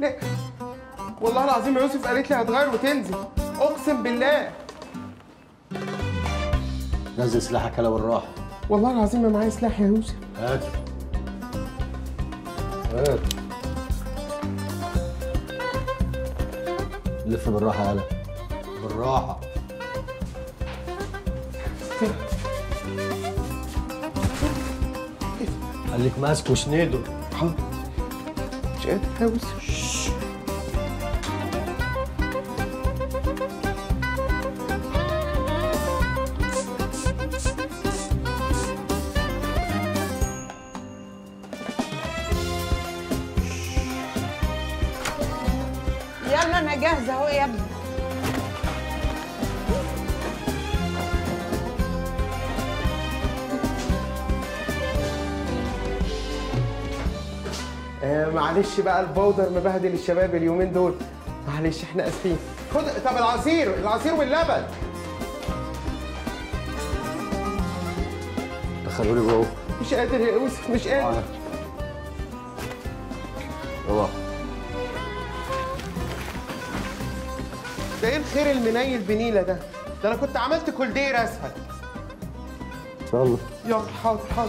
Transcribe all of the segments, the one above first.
لا والله العظيم يا يوسف قالت لي هتغير وتنزل اقسم بالله نزل سلاحك يلا بالراحه والله العظيم ما معايا سلاح يا يوسف هات هات لف بالراحه يلا بالراحه خليك ماسك وسنيده حاضر مش قادر يا يوسف يلا انا جاهزه اهو يا ابني آه معلش بقى البودر مبهدل الشباب اليومين دول معلش احنا اسفين خد طب العصير العصير واللبن دخلوا لي جوه مش قادر يا يوسف مش قادر تعالى يلا ده ايه الخير المنيل بنيله ده ده انا كنت عملت كولدير اسفل يلا يلا حاضر حاضر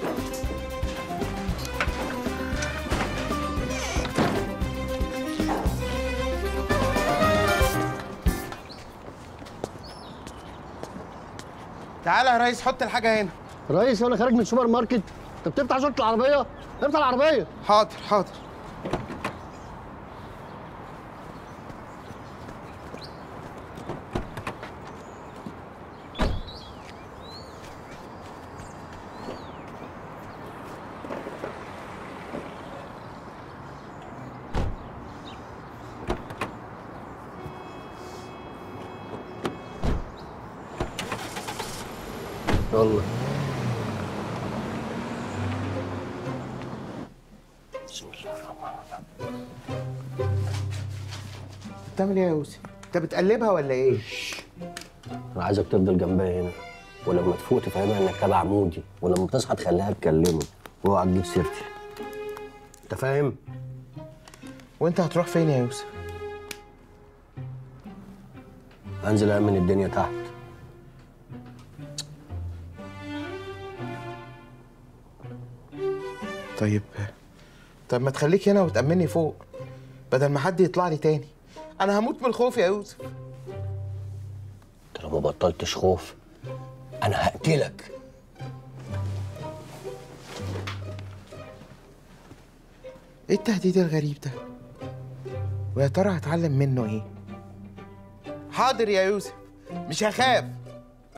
تعالى يا ريس حط الحاجة هنا ريس وانا خارج من السوبر ماركت انت بتفتح شنطه العربيه افتح العربيه حاضر حاضر يلا بتعمل ايه يا يوسف؟ انت بتقلبها ولا ايه؟ انا عايزك تفضل جنبي هنا ولما تفوق تفهمها انك تبع مودي ولما تصحى تخليها تكلمه واوعى تجيب سيرتي انت فاهم؟ وانت هتروح فين يا يوسف؟ انزل امن الدنيا تحت طيب طب ما تخليك هنا وتأمني فوق بدل ما حد يطلع لي تاني انا هموت من الخوف يا يوسف انت لو ما بطلتش خوف انا هقتلك ايه التهديد الغريب ده ويا ترى هتعلم منه ايه حاضر يا يوسف مش هخاف